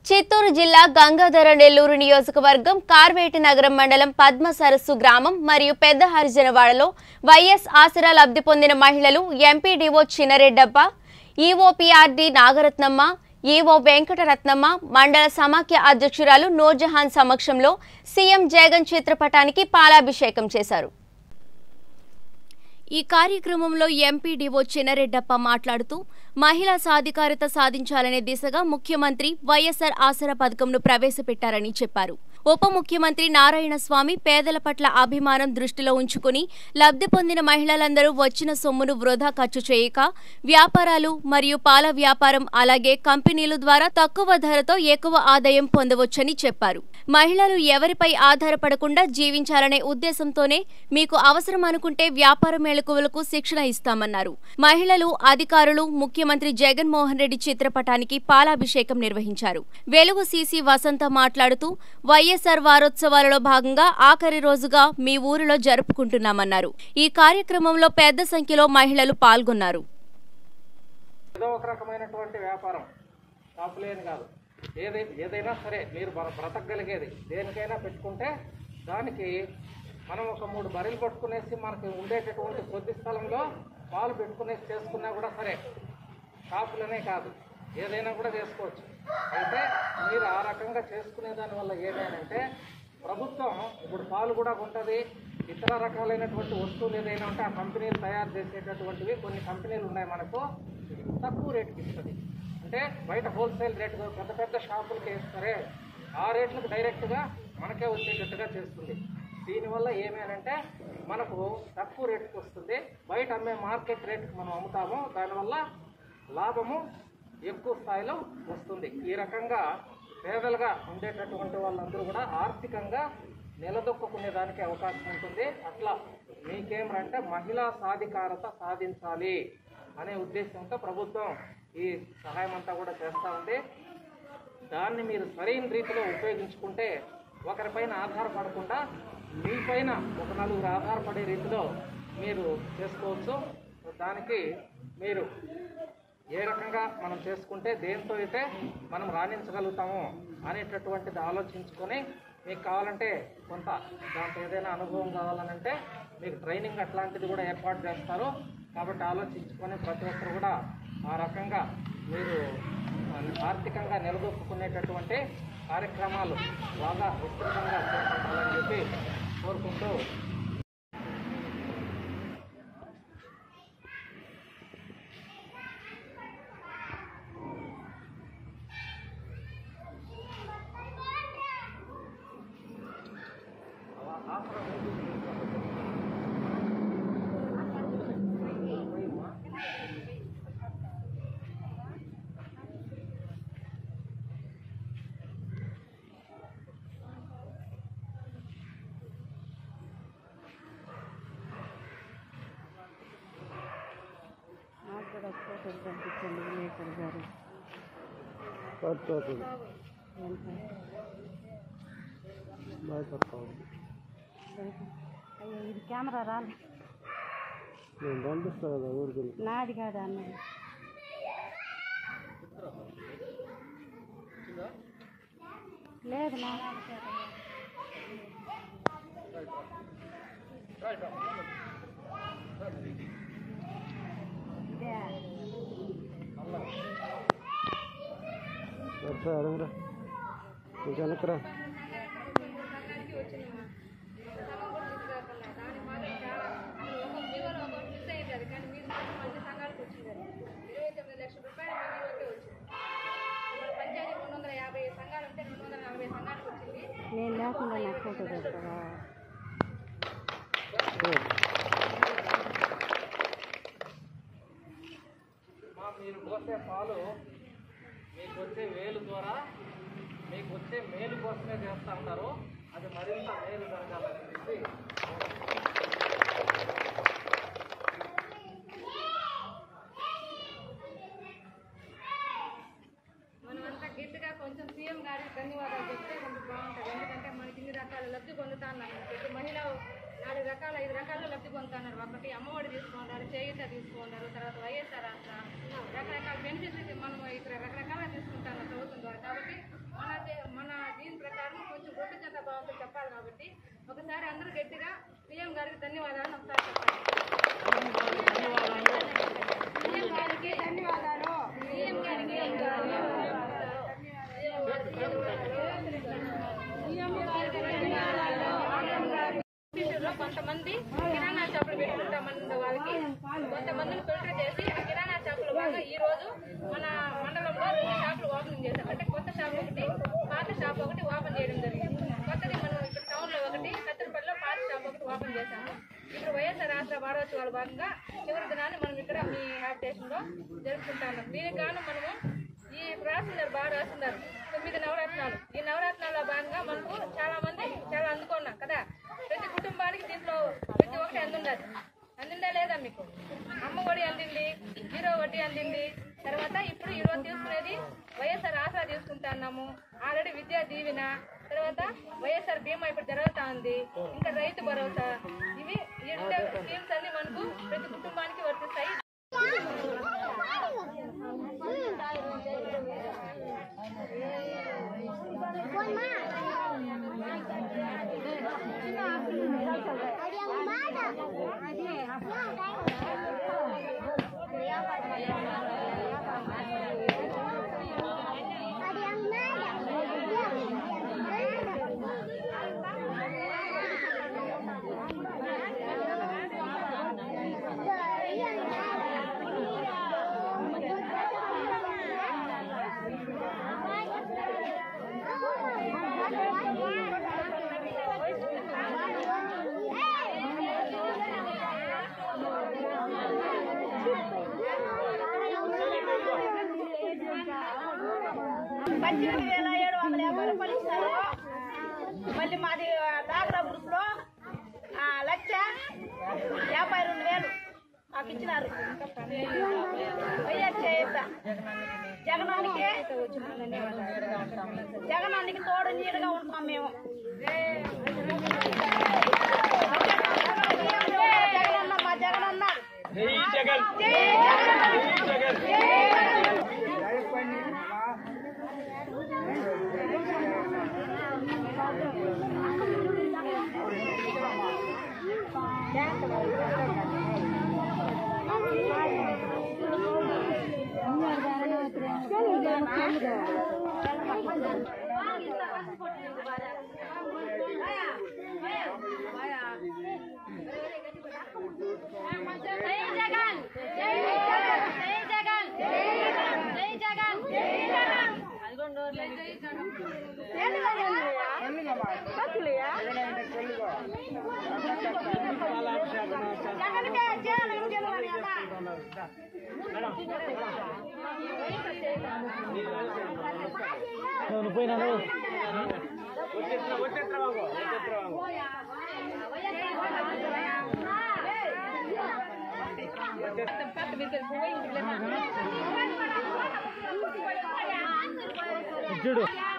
చిత్తూరు జిల్లా గంగాధర నెల్లూరు నియోజకవర్గం కార్వేటి నగరం మండలం పద్మ సరస్సు గ్రామం మరియు పెద్ద హరిజనవాడలో వైఎస్ ఆసరా లబ్ధి పొందిన మహిళలు MPDO Chinareddappa EOPRD Nagaratnamma EO Venkataratnamma మండల సమాఖ్య అధ్యక్షురాలు నూర్జహాన్ సమక్షంలో సీఎం జగన్ చిత్రపటానికి పాలాభిషేకం చేశారు ఈ కార్యక్రమంలో ఎంపీడీఓ చినరెడ్డప్ప మాట్లాడుతూ మహిళా సాధికారత సాధించాలనే దిశగా ముఖ్యమంత్రి వైఎస్ఆర్ ఆసరా పథకంను ప్రవేశపెట్టారని చెప్పారు ఉప ముఖ్యమంత్రి నారాయణ స్వామి పేదల పట్ల అభిమానం దృష్టిలో ఉంచుకుని లబ్ధి పొందిన మహిళలందరూ వచ్చిన సొమ్మును వృధా ఖర్చు చేయక వ్యాపారాలు మరియు పాల వ్యాపారం అలాగే కంపెనీల ద్వారా తక్కువ ధరతో ఎక్కువ ఆదాయం పొందవచ్చని చెప్పారు మహిళలు ఎవరిపై ఆధారపడకుండా జీవించాలనే ఉద్దేశంతోనే మీకు అవసరం అనుకుంటే వ్యాపార మేళకువలకు శిక్షణ ఇస్తామన్నారు మహిళలు అధికారులు ముఖ్యమంత్రి జగన్మోహన్ రెడ్డి చిత్రపటానికి పాలాభిషేకం నిర్వహించారు వెలుగు సీసీ వసంత మాట్లాడుతూ వైఎస్ఆర్ వారోత్సవాలలో భాగంగా ఆఖరి రోజుగా మీ ఊరిలో జరుపుకుంటున్నామన్నారు ఈ కార్యక్రమంలో పెద్ద సంఖ్యలో మహిళలు పాల్గొన్నారు ఏదో ఒక రకమైనటువంటి వ్యాపారం షాపులేని కాదు ఏదై ఏదైనా సరే మీరు బ్ర- బ్రతకగలిగేది దేనికైనా పెట్టుకుంటే దానికి మనం ఒక మూడు బర్రెలు పట్టుకునేసి మనకి ఉండేటటువంటి కొద్ది స్థలంలో పాలు పెట్టుకునేసి చేసుకున్నా కూడా సరే షాపులనే కాదు ఏదైనా కూడా చేసుకోవచ్చు అయితే మీరు ఆ రకంగా చేసుకునే దానివల్ల ఏమేనంటే ప్రభుత్వం ఇప్పుడు పాలు కూడా ఉంటుంది ఇతర రకాలైనటువంటి వస్తువులు ఏదైనా ఉంటే ఆ కంపెనీలు తయారు చేసేటటువంటివి కొన్ని కంపెనీలు ఉన్నాయి మనకు తక్కువ రేటుకి ఇస్తుంది అంటే బయట హోల్సేల్ రేటు పెద్ద పెద్ద షాపులకి ఇస్తారే ఆ రేట్లకు డైరెక్ట్గా మనకే వచ్చేటట్టుగా చేస్తుంది దీనివల్ల ఏమేనంటే మనకు తక్కువ రేటుకి వస్తుంది బయట అమ్మే మార్కెట్ రేటుకి మనం అమ్ముతాము దానివల్ల లాభము ఎక్కువ స్థాయిలో వస్తుంది ఈ రకంగా పేదలుగా ఉండేటటువంటి వాళ్ళందరూ కూడా ఆర్థికంగా నిలదొక్కునే దానికి అవకాశం ఉంటుంది అట్లా మీకేమంటే మహిళా సాధికారత సాధించాలి అనే ఉద్దేశంతో ప్రభుత్వం ఈ సహాయం అంతా కూడా చేస్తూ ఉంది దాన్ని మీరు సరైన రీతిలో ఉపయోగించుకుంటే ఒకరిపైన ఆధారపడకుండా మీపైన ఒక నలుగురు ఆధారపడే రీతిలో మీరు చేసుకోవచ్చు దానికి మీరు ఏ రకంగా మనం చేసుకుంటే దేంతో అయితే మనం రాణించగలుగుతాము అనేటటువంటిది ఆలోచించుకొని మీకు కావాలంటే కొంత దాంట్లో ఏదైనా అనుభవం కావాలనంటే మీకు ట్రైనింగ్ అట్లాంటిది కూడా ఏర్పాటు చేస్తారు కాబట్టి ఆలోచించుకొని ప్రతి ఒక్కరు కూడా ఆ రకంగా మీరు ఆర్థికంగా నిలదొక్కునేటటువంటి కార్యక్రమాలు బాగా విస్తృతంగా చేపట్టాలని చెప్పి కోరుకుంటూ నాకు కూడా ఫోటోలు పంపించండి విలేకరు గారు పట్టుకోతుంది ఎంత? భయపడతాను అయ్యో ఇది కెమెరా రాలి నేను పంపిస్తాను కదా ఊరికి నాది కాదు అన్నది లేదు నా ఇదే వచ్చా అడగరా ఇంకా వెనకరా నేను లేకుండా నాకు ఫోటో పెడతావా మా మీరు పోసే పాలు మీకు వచ్చే వేలు ద్వారా మీకు వచ్చే మేలు కోసమే చేస్తూ ఉంటారు అది మరింత మేలు జరగాలని చెప్పి మనమంతా గట్టిగా కొంచెం సీఎం గారికి ధన్యవాదాలు చెప్తే కొంచెం బాగుంటుంది ఎందుకంటే మనకి ఇన్ని రకాల లబ్ధి పొందుతున్నారు ప్రతి మహిళ నాలుగు రకాల ఐదు రకాల లబ్ధి పొందుతున్నారు ఒకటి అమ్మఒడి తీసుకున్నారు చేయూత తీసుకున్నారు తర్వాత వైఎస్ఆర్ ఆసరా రకరకాల బెనిఫిట్స్ మనం ఇక్కడ రకరకాల తీసుకుంటాను ప్రభుత్వం ద్వారా కాబట్టి భావంతో చెప్పాలి కాబట్టి ఒకసారి అందరూ గట్టిగా సీఎం గారికి ధన్యవాదాలు ఒకసారి చెప్పండి సీఎం గారికి ధన్యవాదాలు సీఎం గారికి లో కొంతమంది కిరాణా షాపులు పెట్టుకుంటామన్న వాళ్ళకి కొంతమందిని ఫిల్టర్ చేసి ఆ కిరాణా షాపుల భాగంగా ఈ రోజు మన మండలంలో రెండు షాపులు ఓపెన్ చేశాం అంటే కొత్త షాప్ ఒకటి పాత షాప్ ఒకటి ఓపెన్ చేయడం జరిగింది కొత్తది మనం ఇక్కడ టౌన్ లో ఒకటి కత్తెరపల్లిలో పాత షాప్ ఒకటి ఓపెన్ చేశాము ఇప్పుడు వైఎస్ఆర్ రాష్ట్ర వారోత్సవాల భాగంగా చివరి దినాన్ని మనం ఇక్కడ మీ హ్యాబ్ స్టేషన్ లో జరుపుకుంటాము దీనికి గాను మనము ఈ రాస్తున్నారు బాగా రాస్తున్నారు తొమ్మిది నవరత్నాలు ఈ నవరత్నాల భాగంగా మనకు చాలా మంది చాలా అందుకున్నాం కదా ప్రతి కుటుంబానికి దీంట్లో ప్రతి ఒక్కటి అందుండదు అందిందా లేదా మీకు అమ్మ ఒడి అందింది జీరో వడ్డీ అందింది తర్వాత ఇప్పుడు ఈరోజు తీసుకునేది వైఎస్ఆర్ ఆసరా తీసుకుంటున్నాము ఆల్రెడీ విద్యా దీవెన తర్వాత వైఎస్ఆర్ బీమా ఇప్పుడు జరుగుతా ఉంది ఇంకా రైతు భరోసా ఇవి ఈ స్కీమ్స్ అన్ని మనకు ప్రతి కుటుంబానికి వర్తిస్తాయి పద్దెనిమిది వేల ఏడు వందల యాభై రూపాయలు ఇస్తారు మళ్ళీ మాది డాక్రా గ్రూప్ లో ఆ, లక్ష యాభై రెండు వేలు మాకు ఇచ్చినారు వైఎస్ చేయుత జగనానికి జగనానికి తోడు నీడుగా ఉంటాం మేము జగనన్న మా జగనన్న జై జగన్ జై జగన్ జై జగన్ జై జగన్ జై జగన్ జై జగన్ జై జగన్ జై జగన్ జగన్కే జగన్ గెలవాలి అమ్మా నువ్వు పోయినాడు చూడు